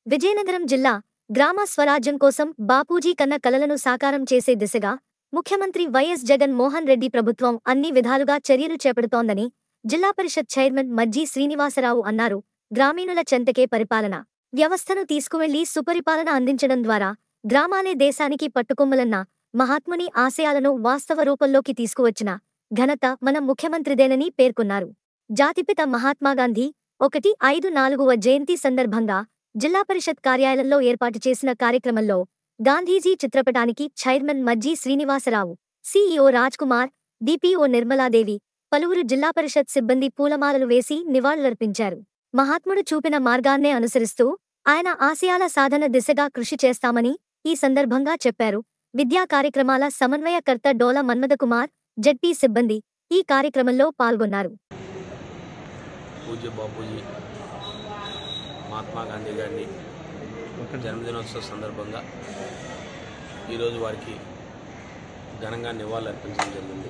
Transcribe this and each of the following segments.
విజయనగరం జిల్లా గ్రామ స్వరాజ్యం కోసం బాపూజీ కన్న కలలను సాకారం చేసే దిశగా ముఖ్యమంత్రి వైఎస్ జగన్ మోహన్ రెడ్డి ప్రభుత్వం అన్ని విధాలుగా చర్యలు చేపడుతోందని జిల్లా పరిషత్ చైర్మన్ మజ్జి శ్రీనివాసరావు అన్నారు గ్రామీణుల చెంతకే పరిపాలన వ్యవస్థను తీసుకువెళ్లి సుపరిపాలన అందించడం ద్వారా గ్రామాలే దేశానికి పట్టుకొమ్మలన్న మహాత్ముని ఆశయాలను వాస్తవ రూపంలోకి తీసుకువచ్చిన ఘనత మన ముఖ్యమంత్రిదేనని పేర్కొన్నారు జాతిపిత మహాత్మాగాంధీ ఒకటి ఐదు నాలుగువ జయంతి సందర్భంగా జిల్లా పరిషత్ కార్యాలయంలో ఏర్పాటు చేసిన కార్యక్రమంలో గాంధీజీ చిత్రపటానికి chairman Majji Srinivasarao CEO Kumar DPO Nirmaladevi పలువురు జిల్లా పరిషత్ సిబ్బంది పూలమాలలు వేసి నివాళులర్పించారు మహాత్ముడు చూపిన మార్గాన్నే అనుసరిస్తూ ఆయన ఆశయాల సాధన దిశగా కృషి చేస్తామని ఈ సందర్భంగా చెప్పారు విద్యా కార్యక్రమాల సమన్వయకర్త డోల మన్మథకుమార్ జడ్పీ సిబ్బంది ఈ కార్యక్రమంలో పాల్గొన్నారు పూజ్య బాపూజీ మహాత్మా గాంధీ గారిని జన్మదినోత్సవ సందర్భంగా ఈరోజు వారికి ఘనంగా నివాళులు అర్పించడం జరిగింది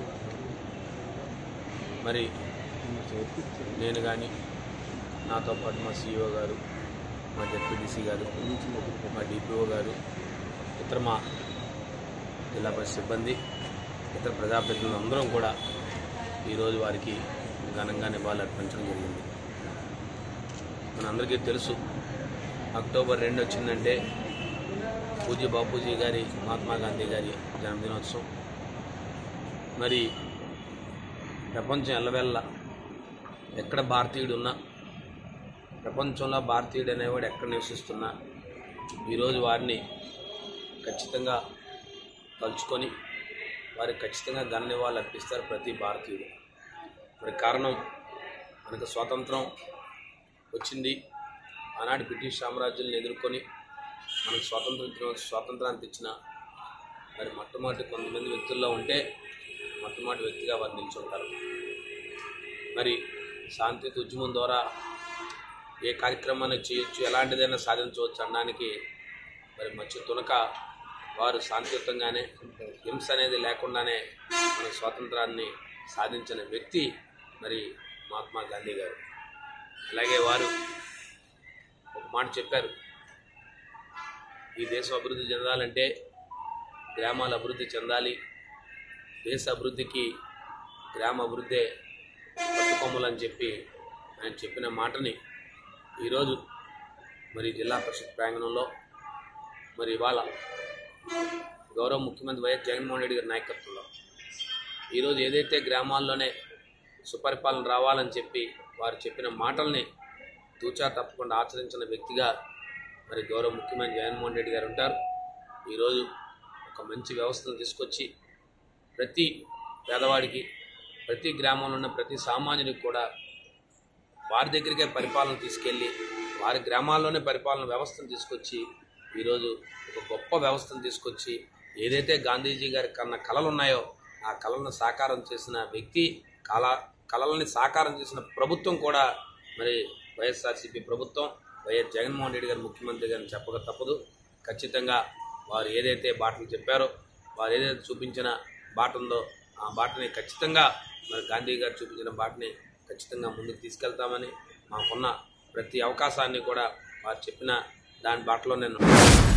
మరి నేను కానీ నాతో పాటు మా సీఈఓ గారు మా జడ్పీటీసీ గారు మా డిపిఓ గారు ఇతర మా జిల్లా పరిషత్ సిబ్బంది ఇతర ప్రజాప్రతినిధులు అందరం కూడా ఈరోజు వారికి ఘనంగా నివాళులు అర్పించడం జరిగింది మనందరికీ తెలుసు అక్టోబర్ రెండు వచ్చిందంటే పూజ్య బాపూజీ గారి మహాత్మా గాంధీ గారి జన్మదినోత్సవం మరి ప్రపంచం ఎల్లవెల్ల ఎక్కడ భారతీయుడు ఉన్నా ప్రపంచంలో భారతీయుడు అనేవాడు ఎక్కడ నివసిస్తున్నా ఈరోజు వారిని ఖచ్చితంగా తలుచుకొని వారికి ఖచ్చితంగా ఘన నివాళులు అర్పిస్తారు ప్రతి భారతీయుడు మరి కారణం మనకు స్వాతంత్రం వచ్చింది ఆనాటి బ్రిటిష్ సామ్రాజ్యాలను ఎదుర్కొని మనకు స్వాతంత్రం ఇచ్చిన స్వాతంత్రాన్ని తెచ్చిన మరి మొట్టమొదటి కొంతమంది వ్యక్తుల్లో ఉంటే మొట్టమొదటి వ్యక్తిగా వారు నిల్చుంటారు మరి శాంతియుత ఉద్యమం ద్వారా ఏ కార్యక్రమాన్ని చేయొచ్చు ఎలాంటిదైనా సాధించవచ్చు అనడానికి మరి మధ్య తునక వారు శాంతియుతంగానే హింస అనేది లేకుండానే మన స్వాతంత్రాన్ని సాధించిన వ్యక్తి మరి మహాత్మా గాంధీ గారు అలాగే వారు ఒక మాట చెప్పారు ఈ దేశం అభివృద్ధి చెందాలంటే గ్రామాల అభివృద్ధి చెందాలి దేశ అభివృద్ధికి గ్రామ అభివృద్ధే పట్టుకొమ్మలని చెప్పి ఆయన చెప్పిన మాటని ఈరోజు మరి జిల్లా పరిషత్ ప్రాంగణంలో మరి ఇవాళ గౌరవ ముఖ్యమంత్రి వైఎస్ జగన్మోహన్ రెడ్డి గారి నాయకత్వంలో ఈరోజు ఏదైతే గ్రామాల్లోనే సుపరిపాలన రావాలని చెప్పి వారు చెప్పిన మాటల్ని తూచా తప్పకుండా ఆచరించిన వ్యక్తిగా మరి గౌరవ ముఖ్యమంత్రి జగన్మోహన్ రెడ్డి గారు ఉంటారు ఈరోజు ఒక మంచి వ్యవస్థను తీసుకొచ్చి ప్రతి పేదవాడికి ప్రతి గ్రామంలో ఉన్న ప్రతి సామాన్యుడికి కూడా వారి దగ్గరికే పరిపాలన తీసుకెళ్ళి వారి గ్రామాల్లోనే పరిపాలన వ్యవస్థను తీసుకొచ్చి ఈరోజు ఒక గొప్ప వ్యవస్థను తీసుకొచ్చి ఏదైతే గాంధీజీ గారి కన్న కళలు ఉన్నాయో ఆ కళలను సాకారం చేసిన వ్యక్తి కళ కళలని సాకారం చేసిన ప్రభుత్వం కూడా మరి వైఎస్ఆర్సీపీ ప్రభుత్వం వైఎస్ జగన్మోహన్ రెడ్డి గారు ముఖ్యమంత్రి గారిని చెప్పక తప్పదు ఖచ్చితంగా వారు ఏదైతే బాటలు చెప్పారో వారు ఏదైతే చూపించిన బాట ఉందో ఆ బాటని ఖచ్చితంగా మరి గాంధీ గారు చూపించిన బాటని ఖచ్చితంగా ముందుకు తీసుకెళ్తామని మాకున్న ప్రతి అవకాశాన్ని కూడా వారు చెప్పిన దాని బాటలో నేను